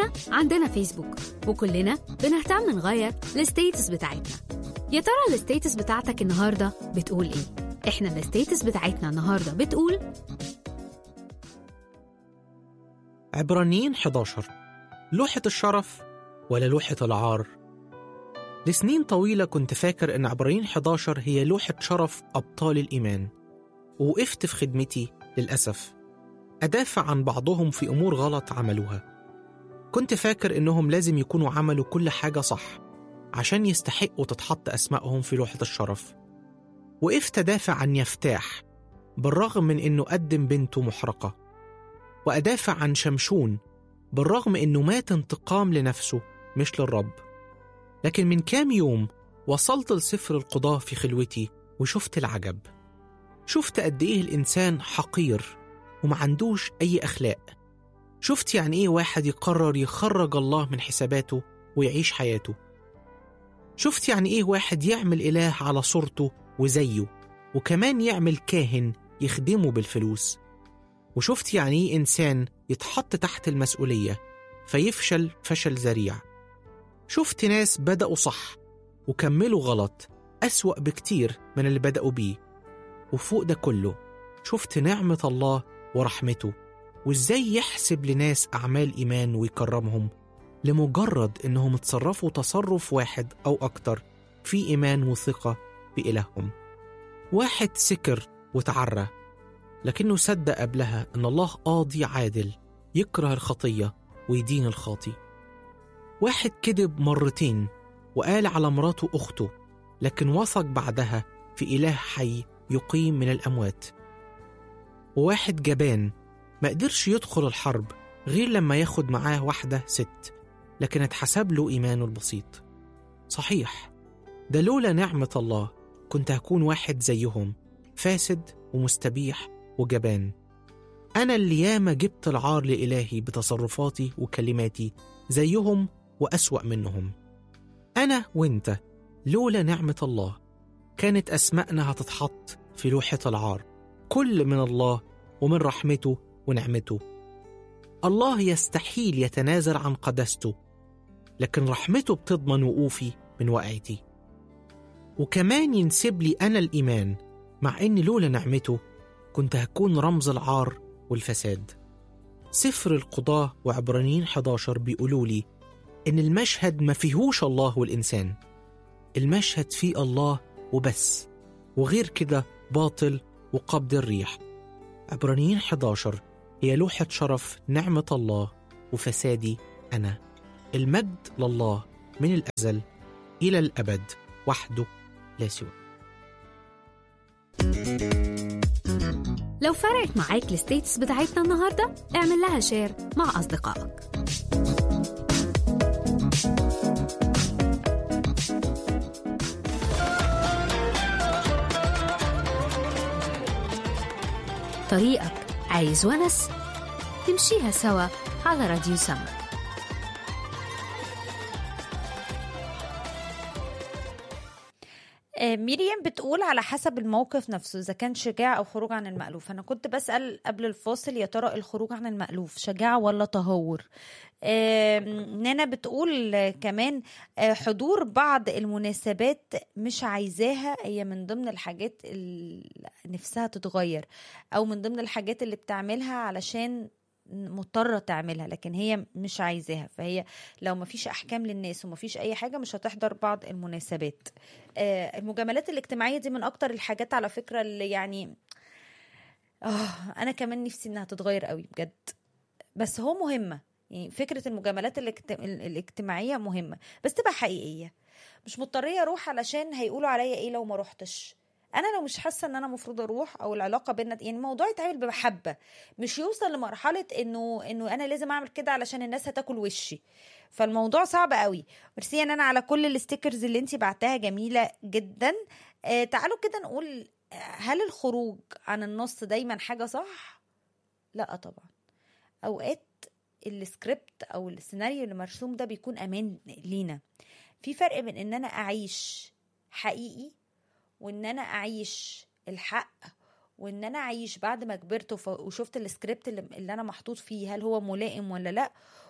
كلنا عندنا فيسبوك وكلنا بنهتم نغير الستيتس بتاعتنا يا ترى الستيتس بتاعتك النهارده بتقول ايه احنا الستيتس بتاعتنا النهارده بتقول عبرانيين 11 لوحة الشرف ولا لوحة العار؟ لسنين طويلة كنت فاكر إن عبرانيين 11 هي لوحة شرف أبطال الإيمان ووقفت في خدمتي للأسف أدافع عن بعضهم في أمور غلط عملوها كنت فاكر إنهم لازم يكونوا عملوا كل حاجة صح عشان يستحقوا تتحط أسمائهم في لوحة الشرف وقفت أدافع عن يفتاح بالرغم من إنه قدم بنته محرقة وأدافع عن شمشون بالرغم إنه مات انتقام لنفسه مش للرب لكن من كام يوم وصلت لسفر القضاة في خلوتي وشفت العجب شفت قد إيه الإنسان حقير وما عندوش أي أخلاق شفت يعني إيه واحد يقرر يخرج الله من حساباته ويعيش حياته شفت يعني إيه واحد يعمل إله على صورته وزيه وكمان يعمل كاهن يخدمه بالفلوس وشفت يعني إيه إنسان يتحط تحت المسؤولية فيفشل فشل ذريع شفت ناس بدأوا صح وكملوا غلط أسوأ بكتير من اللي بدأوا بيه وفوق ده كله شفت نعمة الله ورحمته وإزاي يحسب لناس أعمال إيمان ويكرمهم لمجرد إنهم اتصرفوا تصرف واحد أو أكتر في إيمان وثقة بإلههم واحد سكر وتعرى لكنه صدق قبلها أن الله قاضي عادل يكره الخطية ويدين الخاطي واحد كذب مرتين وقال على مراته أخته لكن وثق بعدها في إله حي يقيم من الأموات وواحد جبان ما قدرش يدخل الحرب غير لما ياخد معاه واحدة ست لكن اتحسب له إيمانه البسيط صحيح ده لولا نعمة الله كنت هكون واحد زيهم فاسد ومستبيح وجبان أنا اللي ياما جبت العار لإلهي بتصرفاتي وكلماتي زيهم وأسوأ منهم أنا وإنت لولا نعمة الله كانت أسماءنا هتتحط في لوحة العار كل من الله ومن رحمته ونعمته الله يستحيل يتنازل عن قدسته لكن رحمته بتضمن وقوفي من وقعتي وكمان ينسب لي أنا الإيمان مع إن لولا نعمته كنت هكون رمز العار والفساد سفر القضاة وعبرانيين 11 بيقولوا لي إن المشهد ما فيهوش الله والإنسان المشهد فيه الله وبس وغير كده باطل وقبض الريح عبرانيين 11 هي لوحة شرف نعمة الله وفسادي أنا المجد لله من الأزل إلى الأبد وحده لا سوى لو فرقت معاك الستيتس بتاعتنا النهارده اعمل لها شير مع أصدقائك طريقك عايز ونس تمشيها سوا على راديو سما آه، ميريام بتقول على حسب الموقف نفسه اذا كان شجاع او خروج عن المألوف انا كنت بسأل قبل الفاصل يا ترى الخروج عن المألوف شجاعة ولا تهور آه، نانا بتقول آه، كمان آه، حضور بعض المناسبات مش عايزاها هي من ضمن الحاجات اللي نفسها تتغير او من ضمن الحاجات اللي بتعملها علشان مضطرة تعملها لكن هي مش عايزاها فهي لو مفيش أحكام للناس ومفيش أي حاجة مش هتحضر بعض المناسبات آه، المجاملات الاجتماعية دي من أكتر الحاجات على فكرة اللي يعني آه أنا كمان نفسي إنها تتغير قوي بجد بس هو مهمة يعني فكرة المجاملات الاجت- الاجتماعية مهمة بس تبقى حقيقية مش مضطرية أروح علشان هيقولوا عليا إيه لو ما روحتش انا لو مش حاسه ان انا المفروض اروح او العلاقه بينا يعني الموضوع يتعامل بمحبه مش يوصل لمرحله انه انه انا لازم اعمل كده علشان الناس هتاكل وشي فالموضوع صعب قوي ميرسي ان انا على كل الستيكرز اللي انتي بعتها جميله جدا آه تعالوا كده نقول آه، هل الخروج عن النص دايما حاجه صح لا طبعا اوقات السكريبت او السيناريو اللي مرسوم ده بيكون امان لينا في فرق بين ان انا اعيش حقيقي وان انا اعيش الحق وان انا اعيش بعد ما كبرت وف- وشفت السكريبت اللي, اللي انا محطوط فيه هل هو ملائم ولا لا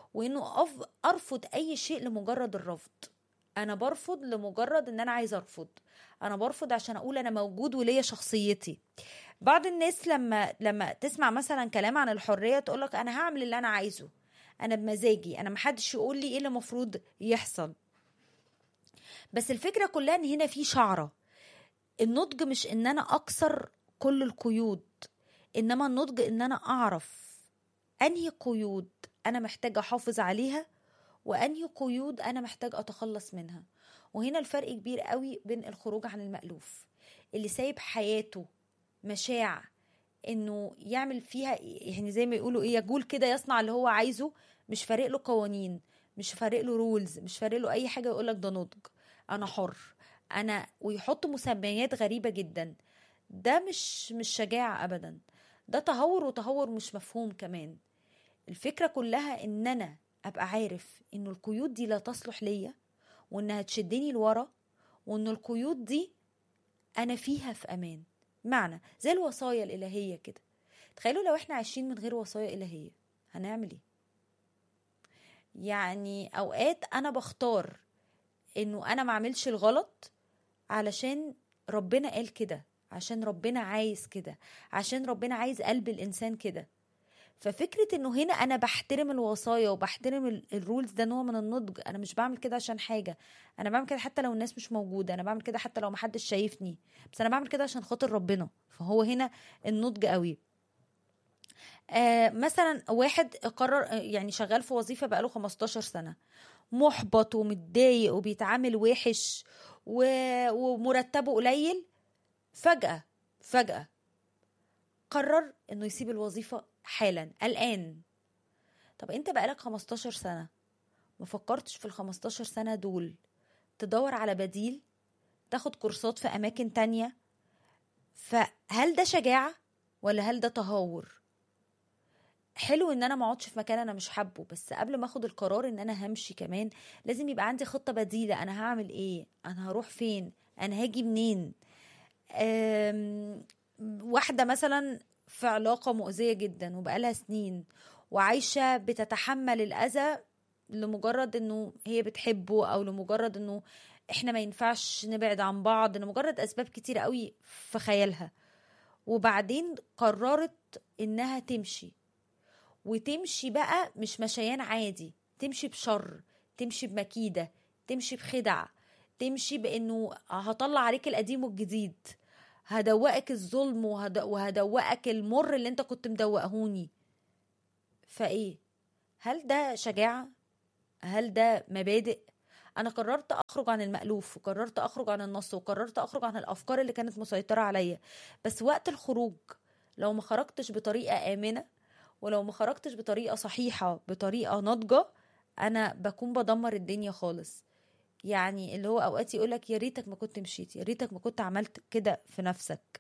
وانه أف... ارفض اي شيء لمجرد الرفض انا برفض لمجرد ان انا عايز ارفض انا برفض عشان اقول انا موجود وليا شخصيتي بعض الناس لما لما تسمع مثلا كلام عن الحريه تقولك انا هعمل اللي انا عايزه انا بمزاجي انا محدش يقول لي ايه اللي المفروض يحصل بس الفكره كلها ان هنا في شعره النضج مش ان انا اكسر كل القيود انما النضج ان انا اعرف انهي قيود انا محتاجه احافظ عليها وانهي قيود انا محتاج اتخلص منها وهنا الفرق كبير قوي بين الخروج عن المألوف اللي سايب حياته مشاع انه يعمل فيها يعني زي ما يقولوا ايه يقول كده يصنع اللي هو عايزه مش فارق له قوانين مش فارق له رولز مش فارق له اي حاجه يقول لك ده نضج انا حر انا ويحط مسميات غريبه جدا ده مش مش شجاعه ابدا ده تهور وتهور مش مفهوم كمان الفكره كلها ان انا ابقى عارف ان القيود دي لا تصلح ليا وانها تشدني لورا وان القيود دي انا فيها في امان معنى زي الوصايا الالهيه كده تخيلوا لو احنا عايشين من غير وصايا الهيه هنعمل ايه يعني اوقات انا بختار انه انا ما اعملش الغلط علشان ربنا قال كده عشان ربنا عايز كده عشان ربنا عايز قلب الانسان كده ففكرة انه هنا انا بحترم الوصايا وبحترم الرولز ده نوع من النضج انا مش بعمل كده عشان حاجة انا بعمل كده حتى لو الناس مش موجودة انا بعمل كده حتى لو محدش شايفني بس انا بعمل كده عشان خاطر ربنا فهو هنا النضج قوي آه مثلا واحد قرر يعني شغال في وظيفة بقاله 15 سنة محبط ومتضايق وبيتعامل وحش و... ومرتبه قليل فجأة فجأة قرر انه يسيب الوظيفة حالا الآن طب انت بقالك 15 سنة ما فكرتش في ال 15 سنة دول تدور على بديل تاخد كورسات في أماكن تانية فهل ده شجاعة ولا هل ده تهور حلو ان انا ما اقعدش في مكان انا مش حابه بس قبل ما اخد القرار ان انا همشي كمان لازم يبقى عندي خطه بديله انا هعمل ايه انا هروح فين انا هاجي منين واحده مثلا في علاقه مؤذيه جدا وبقالها سنين وعايشه بتتحمل الاذى لمجرد انه هي بتحبه او لمجرد انه احنا ما ينفعش نبعد عن بعض لمجرد اسباب كتير قوي في خيالها وبعدين قررت انها تمشي وتمشي بقى مش مشيان عادي تمشي بشر تمشي بمكيدة تمشي بخدع تمشي بانه هطلع عليك القديم والجديد هدوقك الظلم وهدوقك المر اللي انت كنت مدوقهوني فايه هل ده شجاعة هل ده مبادئ انا قررت اخرج عن المألوف وقررت اخرج عن النص وقررت اخرج عن الافكار اللي كانت مسيطرة عليا بس وقت الخروج لو ما خرجتش بطريقة آمنة ولو ما خرجتش بطريقه صحيحه بطريقه ناضجه انا بكون بدمر الدنيا خالص يعني اللي هو اوقات يقولك يا ريتك ما كنت مشيت يا ريتك ما كنت عملت كده في نفسك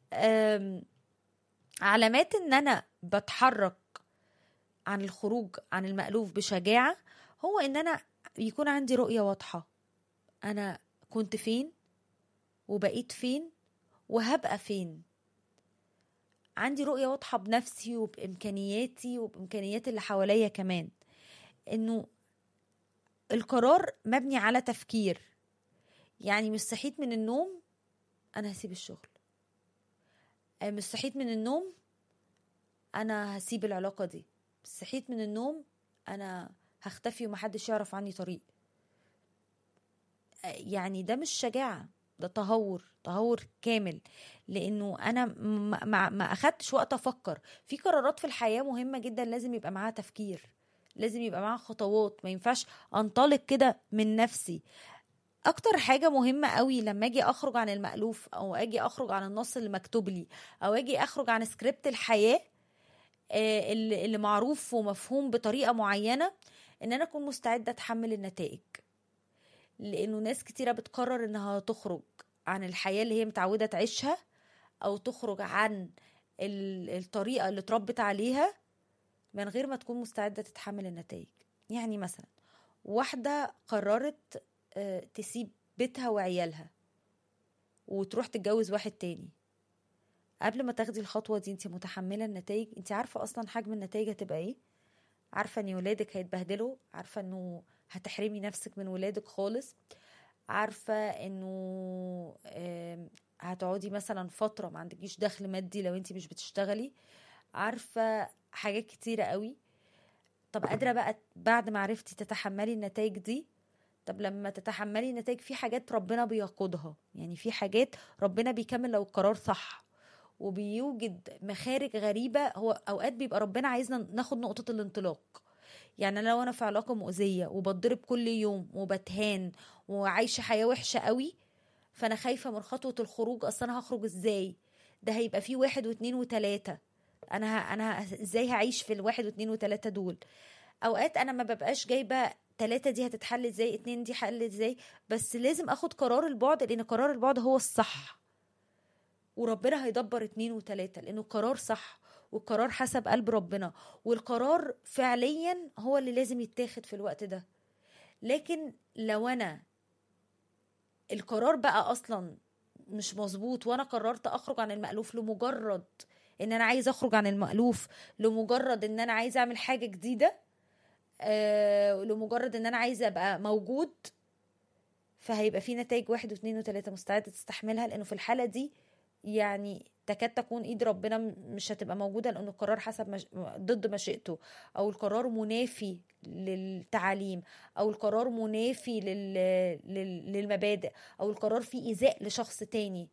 علامات ان انا بتحرك عن الخروج عن المألوف بشجاعة هو ان انا يكون عندي رؤية واضحة انا كنت فين وبقيت فين وهبقى فين عندي رؤية واضحة بنفسي وبإمكانياتي وبإمكانيات اللي حواليا كمان إنه القرار مبني على تفكير يعني مش صحيت من النوم أنا هسيب الشغل مش صحيت من النوم أنا هسيب العلاقة دي مش صحيت من النوم أنا هختفي ومحدش يعرف عني طريق يعني ده مش شجاعة ده تهور تهور كامل لانه انا ما, ما اخدتش وقت افكر في قرارات في الحياه مهمه جدا لازم يبقى معاها تفكير لازم يبقى معاها خطوات ما ينفعش انطلق كده من نفسي اكتر حاجة مهمة قوي لما اجي اخرج عن المألوف او اجي اخرج عن النص اللي مكتوب لي او اجي اخرج عن سكريبت الحياة اللي معروف ومفهوم بطريقة معينة ان انا اكون مستعدة اتحمل النتائج لانه ناس كتيره بتقرر انها تخرج عن الحياه اللي هي متعوده تعيشها او تخرج عن الطريقه اللي اتربت عليها من غير ما تكون مستعده تتحمل النتائج يعني مثلا واحده قررت تسيب بيتها وعيالها وتروح تتجوز واحد تاني قبل ما تاخدي الخطوه دي انت متحمله النتائج انت عارفه اصلا حجم النتائج هتبقى ايه عارفه ان ولادك هيتبهدلوا عارفه انه هتحرمي نفسك من ولادك خالص عارفه انه آم، هتقعدي مثلا فتره ما عندكيش دخل مادي لو انت مش بتشتغلي عارفه حاجات كتيره قوي طب قادره بقى بعد ما عرفتي تتحملي النتائج دي طب لما تتحملي النتائج في حاجات ربنا بيقودها يعني في حاجات ربنا بيكمل لو القرار صح وبيوجد مخارج غريبة هو أوقات بيبقى ربنا عايزنا ناخد نقطة الانطلاق يعني أنا لو أنا في علاقة مؤذية وبتضرب كل يوم وبتهان وعايشة حياة وحشة قوي فأنا خايفة من خطوة الخروج أصلا أنا هخرج إزاي ده هيبقى فيه واحد واتنين وتلاتة أنا ه... أنا ه... إزاي هعيش في الواحد واتنين وتلاتة دول أوقات أنا ما ببقاش جايبة تلاتة دي هتتحل ازاي اتنين دي حل ازاي بس لازم اخد قرار البعد لان قرار البعد هو الصح وربنا هيدبر اتنين وتلاتة لانه قرار صح والقرار حسب قلب ربنا والقرار فعليا هو اللي لازم يتاخد في الوقت ده لكن لو انا القرار بقى اصلا مش مظبوط وانا قررت اخرج عن المألوف لمجرد ان انا عايز اخرج عن المألوف لمجرد ان انا عايز اعمل حاجة جديدة آه لمجرد ان انا عايزة ابقى موجود فهيبقى في نتائج واحد واثنين وثلاثة مستعدة تستحملها لانه في الحالة دي يعني تكاد تكون ايد ربنا م- مش هتبقى موجودة لانه القرار حسب مش... ضد مشيئته او القرار منافي للتعاليم او القرار منافي لل... لل... للمبادئ او القرار فيه ايذاء لشخص تاني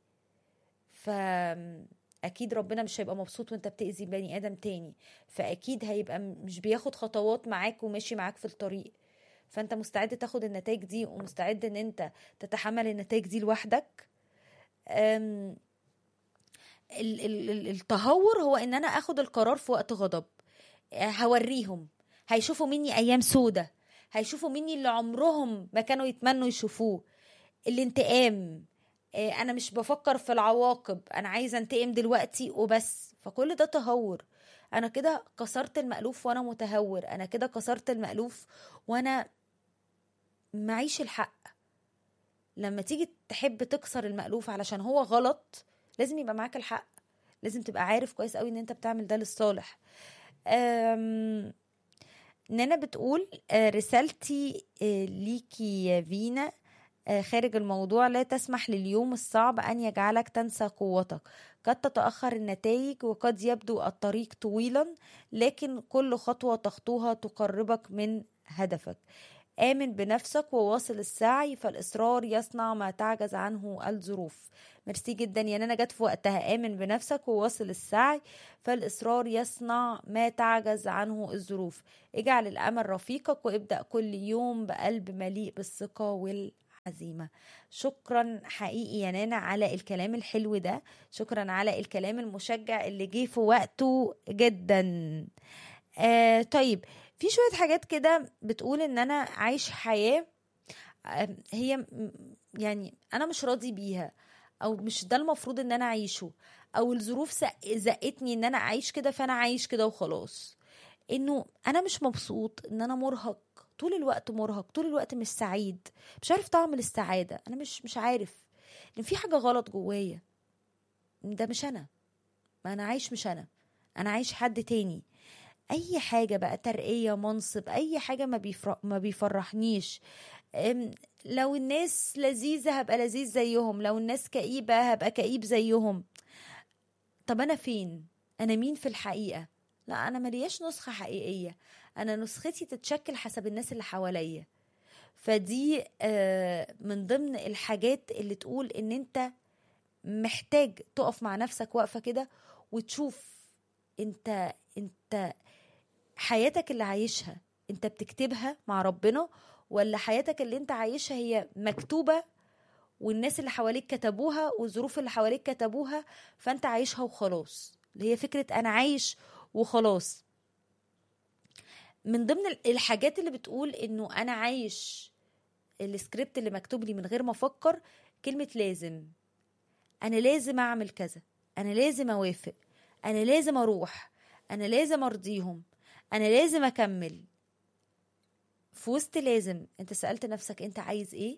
فاكيد ربنا مش هيبقى مبسوط وانت بتأذي بني ادم تاني فاكيد هيبقى م- مش بياخد خطوات معاك وماشي معاك في الطريق فانت مستعد تاخد النتائج دي ومستعد ان انت تتحمل النتائج دي لوحدك أم، ال- ال- ال- التهور هو ان انا اخد القرار في وقت غضب آه، هوريهم هيشوفوا مني ايام سودة هيشوفوا مني اللي عمرهم ما كانوا يتمنوا يشوفوه الانتقام آه، انا مش بفكر في العواقب انا عايزه انتقم دلوقتي وبس فكل ده تهور انا كده كسرت المألوف وانا متهور انا كده كسرت المألوف وانا معيش الحق لما تيجي تحب تكسر المألوف علشان هو غلط لازم يبقى معاك الحق لازم تبقى عارف كويس قوي ان انت بتعمل ده للصالح أم... نانا بتقول آه، رسالتي آه، ليكي يا فينا آه، خارج الموضوع لا تسمح لليوم الصعب أن يجعلك تنسى قوتك قد تتأخر النتائج وقد يبدو الطريق طويلا لكن كل خطوة تخطوها تقربك من هدفك آمن بنفسك وواصل السعي فالإصرار يصنع ما تعجز عنه الظروف ميرسي جدا يا نانا جت في وقتها آمن بنفسك وواصل السعي فالإصرار يصنع ما تعجز عنه الظروف اجعل الأمل رفيقك وابدأ كل يوم بقلب مليء بالثقة والعزيمة شكرا حقيقي يا نانا على الكلام الحلو ده شكرا على الكلام المشجع اللي جه في وقته جدا آه طيب في شوية حاجات كده بتقول ان انا عايش حياة آه، هي م- يعني انا مش راضي بيها او مش ده المفروض ان انا اعيشه او الظروف سق- زقتني ان انا اعيش كده فانا عايش كده وخلاص انه انا مش مبسوط ان انا مرهق طول الوقت مرهق طول الوقت مش سعيد مش عارف طعم السعادة انا مش مش عارف ان في حاجة غلط جوايا ده مش انا ما انا عايش مش انا انا عايش حد تاني اي حاجه بقى ترقيه منصب اي حاجه ما بيفرح ما بيفرحنيش أم، لو الناس لذيذه هبقى لذيذ زيهم لو الناس كئيبه هبقى كئيب زيهم طب انا فين انا مين في الحقيقه لا انا ملياش نسخه حقيقيه انا نسختي تتشكل حسب الناس اللي حواليا فدي آه، من ضمن الحاجات اللي تقول ان انت محتاج تقف مع نفسك واقفه كده وتشوف انت انت حياتك اللي عايشها انت بتكتبها مع ربنا ولا حياتك اللي انت عايشها هي مكتوبة والناس اللي حواليك كتبوها والظروف اللي حواليك كتبوها فانت عايشها وخلاص اللي هي فكرة انا عايش وخلاص من ضمن ال- الحاجات اللي بتقول انه انا عايش السكريبت اللي مكتوب لي من غير ما افكر كلمة لازم انا لازم اعمل كذا انا لازم اوافق انا لازم اروح انا لازم ارضيهم انا لازم اكمل في وسط لازم انت سألت نفسك انت عايز ايه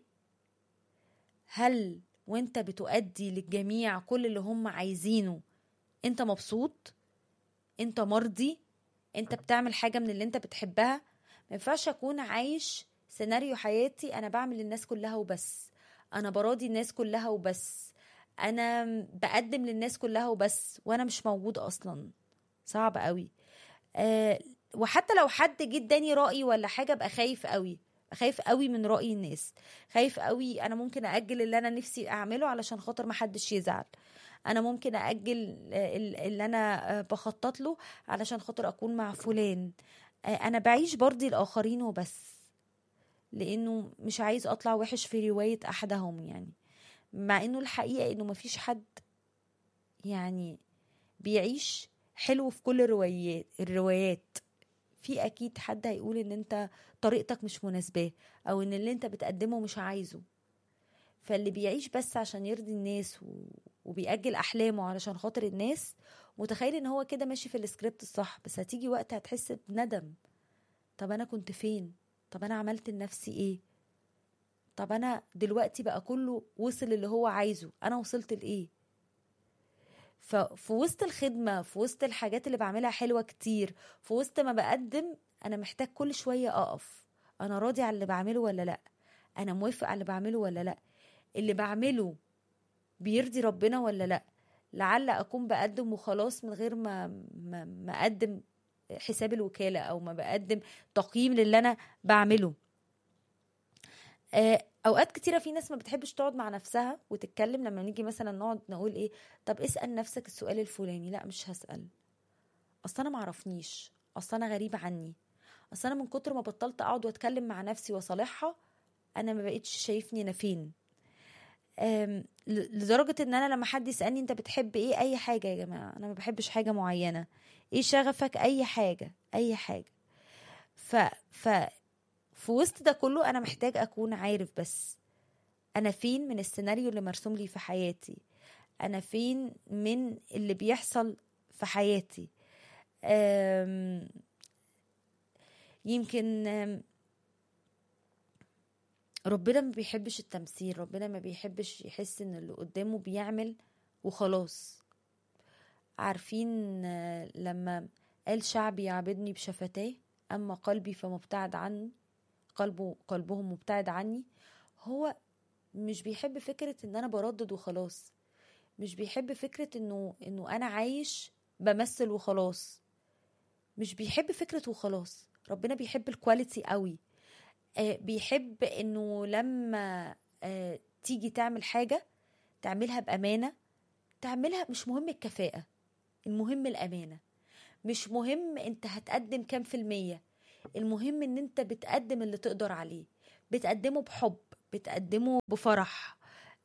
هل وانت بتؤدي للجميع كل اللي هم عايزينه انت مبسوط انت مرضي انت بتعمل حاجه من اللي انت بتحبها ما ينفعش اكون عايش سيناريو حياتي انا بعمل للناس كلها وبس انا براضي الناس كلها وبس انا بقدم للناس كلها وبس وانا مش موجود اصلا صعب قوي أه وحتى لو حد جه اداني راي ولا حاجه ابقى خايف قوي خايف قوي من راي الناس خايف قوي انا ممكن اجل اللي انا نفسي اعمله علشان خاطر ما حدش يزعل انا ممكن اجل اللي انا بخطط له علشان خاطر اكون مع فلان انا بعيش برضي الاخرين وبس لانه مش عايز اطلع وحش في روايه احدهم يعني مع انه الحقيقه انه مفيش حد يعني بيعيش حلو في كل الروايات الروايات في اكيد حد هيقول ان انت طريقتك مش مناسباه او ان اللي انت بتقدمه مش عايزه فاللي بيعيش بس عشان يرضي الناس و... وبيأجل احلامه علشان خاطر الناس متخيل ان هو كده ماشي في السكريبت الصح بس هتيجي وقت هتحس بندم طب انا كنت فين طب انا عملت لنفسي ايه طب انا دلوقتي بقى كله وصل اللي هو عايزه انا وصلت لايه ففي وسط الخدمه في وسط الحاجات اللي بعملها حلوه كتير في وسط ما بقدم انا محتاج كل شويه اقف انا راضي على اللي بعمله ولا لا انا موافق على اللي بعمله ولا لا اللي بعمله بيرضي ربنا ولا لا لعل اكون بقدم وخلاص من غير ما ما, ما اقدم حساب الوكاله او ما بقدم تقييم للي انا بعمله اوقات كتيره في ناس ما بتحبش تقعد مع نفسها وتتكلم لما نيجي مثلا نقعد نقول ايه طب اسال نفسك السؤال الفلاني لا مش هسال اصل انا معرفنيش اصل انا غريب عني اصل انا من كتر ما بطلت اقعد واتكلم مع نفسي واصالحها انا ما بقتش شايفني انا فين لدرجة ان انا لما حد يسألني انت بتحب ايه اي حاجة يا جماعة انا ما بحبش حاجة معينة ايه شغفك اي حاجة اي حاجة ف ف في وسط ده كله انا محتاج اكون عارف بس انا فين من السيناريو اللي مرسوم لي في حياتي انا فين من اللي بيحصل في حياتي يمكن ربنا ما بيحبش التمثيل ربنا ما بيحبش يحس ان اللي قدامه بيعمل وخلاص عارفين لما قال شعبي يعبدني بشفتاه اما قلبي فمبتعد عني قلبه قلبهم مبتعد عني هو مش بيحب فكرة ان انا بردد وخلاص مش بيحب فكرة انه انه انا عايش بمثل وخلاص مش بيحب فكرة وخلاص ربنا بيحب الكواليتي قوي آه بيحب انه لما آه تيجي تعمل حاجة تعملها بأمانة تعملها مش مهم الكفاءة المهم الأمانة مش مهم انت هتقدم كام في المية المهم ان انت بتقدم اللي تقدر عليه بتقدمه بحب بتقدمه بفرح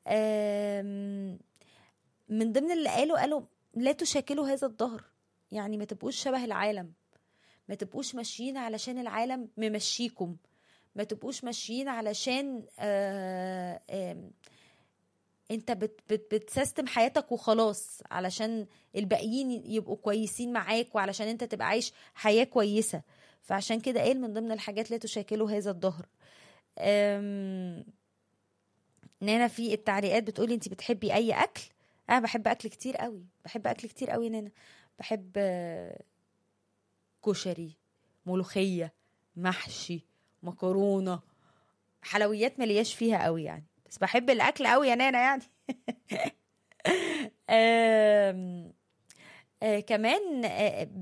من ضمن اللي قالوا قالوا لا تشاكلوا هذا الظهر يعني ما تبقوش شبه العالم ما تبقوش ماشيين علشان العالم ممشيكم ما تبقوش ماشيين علشان آآ آآ انت بت بت بتسيستم حياتك وخلاص علشان الباقيين يبقوا كويسين معاك وعلشان انت تبقى عايش حياة كويسة فعشان كده قال من ضمن الحاجات لا تشاكلوا هذا الظهر نانا في التعليقات بتقولي انت بتحبي اي اكل انا بحب اكل كتير قوي بحب اكل كتير قوي نانا بحب كشري ملوخيه محشي مكرونه حلويات ملياش فيها قوي يعني بس بحب الاكل قوي يا نانا يعني آم آه كمان آه